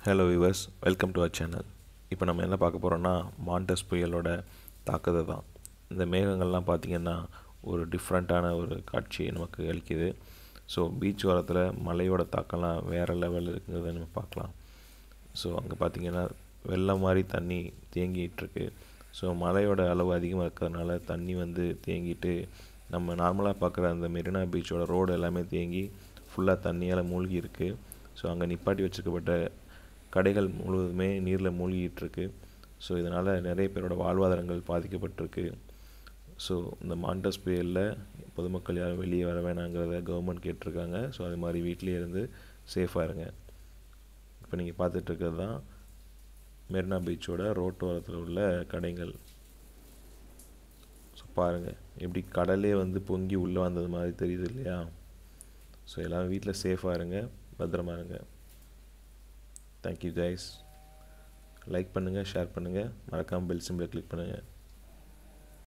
hello viewers welcome to our channel இப்போ நம்ம என்ன பார்க்க போகிறோம்னா மாண்டஸ் புயலோட தாக்கத்தை தான் இந்த மேகங்கள்லாம் பார்த்திங்கன்னா ஒரு டிஃப்ரெண்ட்டான ஒரு காட்சியை நமக்கு அளிக்குது ஸோ பீச் ஓரத்தில் மலையோட தாக்கம்லாம் வேறு லெவலில் இருக்குங்கிறத நம்ம பார்க்கலாம் ஸோ அங்கே பார்த்திங்கன்னா வெள்ளம் மாதிரி தண்ணி தேங்கிட்டு இருக்கு ஸோ மழையோட அளவு அதிகமாக இருக்கிறதுனால தண்ணி வந்து தேங்கிட்டு நம்ம நார்மலாக பார்க்குற அந்த மெரினா பீச்சோட ரோடு எல்லாமே தேங்கி ஃபுல்லாக தண்ணியால் மூழ்கி இருக்குது ஸோ அங்கே நிப்பாட்டி வச்சுக்கப்பட்ட கடைகள் முழுவதுமே நீரில் மூழ்கிட்டு இருக்கு ஸோ இதனால் நிறைய பேரோட வாழ்வாதாரங்கள் பாதிக்கப்பட்டிருக்கு ஸோ இந்த மாண்டஸ் புயலில் பொதுமக்கள் யாரும் வெளியே வர வேணாங்கிறத கவர்மெண்ட் கேட்டிருக்காங்க ஸோ அது மாதிரி வீட்டிலேயே இருந்து சேஃபாக இருங்க இப்போ நீங்கள் பார்த்துட்டு இருக்கிறது தான் மெரினா பீச்சோட ரோட்டோரத்தில் உள்ள கடைகள் ஸோ பாருங்கள் எப்படி கடலே வந்து பொங்கி உள்ளே வந்தது மாதிரி தெரியுது இல்லையா ஸோ எல்லோரும் வீட்டில் சேஃபாக இருங்க பத்திரமா இருங்க தேங்க்யூ கைஸ் லைக் பண்ணுங்கள் ஷேர் பண்ணுங்கள் மறக்காமல் பெல் சிம்பிளை கிளிக் பண்ணுங்கள்